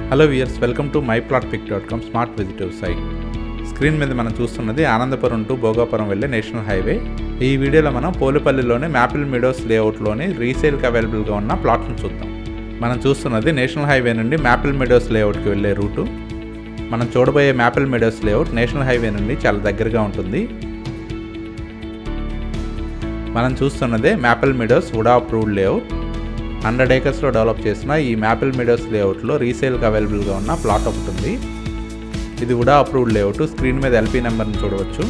hello viewers welcome to my plot pick dot com smart విజిటివ్ site screen మీద మనం చూస్తున్నది ఆనందపురం టు భోగాపురం వెళ్ళే నేషనల్ హైవే ఈ వీడియోలో మనం పోలిపల్లిలోని మ్యాపిల్ మిడోస్ లేఅవుట్లోని రీసేల్కి అవైలబుల్గా ఉన్న ప్లాట్ను చూద్దాం మనం చూస్తున్నది నేషనల్ హైవే నుండి మ్యాపిల్ మిడోస్ లేఅవుట్కి వెళ్ళే రూటు మనం చూడబోయే maple meadows layout national highway నుండి చాలా దగ్గరగా ఉంటుంది మనం చూస్తున్నదే maple meadows VUDA approved layout hundred ఏకర్స్లో డెవలప్ చేసిన ఈ మ్యాపిల్ మిడోస్ లేఅవుట్లో రీసేల్కి అవైలబుల్గా ఉన్న ప్లాట్ ఒకటి ఉంది ఇది వుడా అప్రూవ్డ్ లేఅవుట్ స్క్రీన్ మీద ఎల్పీ నెంబర్ని చూడవచ్చు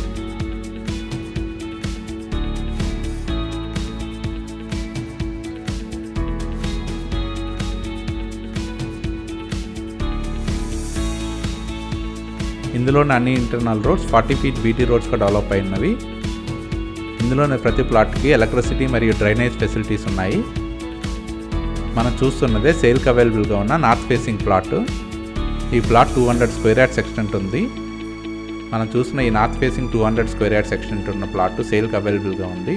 ఇందులోని అన్ని internal roads forty feet BT రోడ్స్గా డెవలప్ అయినవి ఇందులోని ప్రతి ప్లాట్కి ఎలక్ట్రిసిటీ మరియు డ్రైనేజ్ ఫెసిలిటీస్ ఉన్నాయి మనం చూస్తున్నదే సేల్కి అవైలబుల్గా ఉన్న నార్త్ ఫేసింగ్ ప్లాట్ ఈ plot two hundred square yards extent ఉంది మనం చూసిన ఈ north facing two hundred square yards extent ఉన్న ప్లాట్ సేల్కి అవైలబుల్గా ఉంది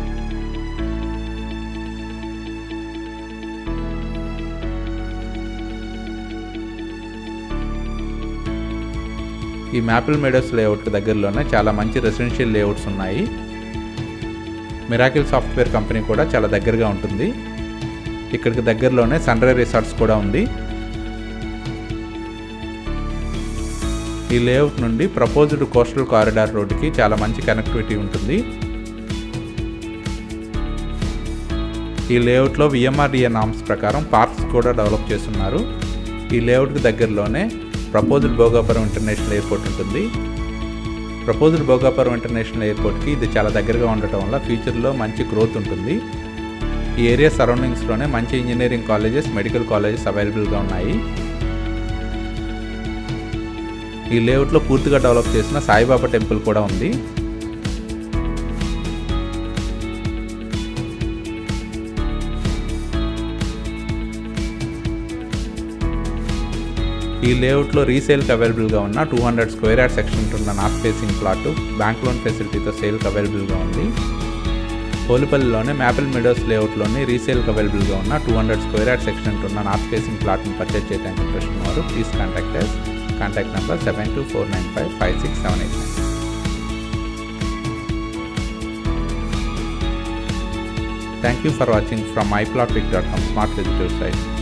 ఈ మ్యాపిల్ మేడోస్ లేఅవుట్కి దగ్గరలోనే చాలా మంచి రెసిడెన్షియల్ లేఅవుట్స్ ఉన్నాయి మిరాకిల్ సాఫ్ట్వేర్ కంపెనీ కూడా చాలా దగ్గరగా ఉంటుంది ఇక్కడికి దగ్గరలోనే సన్ రైజ్ రిసార్ట్స్ కూడా ఉంది ఈ లేఅవుట్ నుండి ప్రపోజ్డ్ కోస్టల్ కారిడార్ రోడ్డుకి చాలా మంచి కనెక్టివిటీ ఉంటుంది ఈ లేఅవుట్లో విఎంఆర్డిఏ నామ్స్ ప్రకారం పార్క్స్ కూడా డెవలప్ చేస్తున్నారు ఈ లేఅవుట్కి దగ్గరలోనే ప్రపోజ్డ్ భోగాపురం ఇంటర్నేషనల్ ఎయిర్పోర్ట్ ఉంటుంది ప్రపోజ్డ్ భోగాపురం ఇంటర్నేషనల్ ఎయిర్పోర్ట్కి ఇది చాలా దగ్గరగా ఉండటం వల్ల ఫ్యూచర్లో మంచి గ్రోత్ ఉంటుంది ఈ ఏరియా సరౌండింగ్స్లోనే మంచి ఇంజనీరింగ్ కాలేజెస్ మెడికల్ కాలేజెస్ అవైలబుల్గా ఉన్నాయి ఈ లేఅవుట్లో పూర్తిగా డెవలప్ చేసిన సాయిబాబా టెంపుల్ కూడా ఉంది ఈ లేఅవుట్లో రీసేల్కి అవైలబుల్గా ఉన్న two hundred square yard section ఉన్న north facing plot bank loan ఫెసిలిటీతో సేల్కి అవైలబుల్గా ఉంది పోలిపల్లిలోనే మ్యాపిల్ మిడోస్ లేఅవుట్లోని రీసేల్కి అవైలబుల్గా ఉన్న two hundred square yard section ఉన్న నార్త్ ఫేసింగ్ ప్లాట్ని పర్చేజ్ చేయడానికి ఇంట్రెస్ట్ ఉన్నవారు please contact us contact number seven two four nine five five six seven eight nine thank you for watching from myplotpic.com smart విజిటివ్ site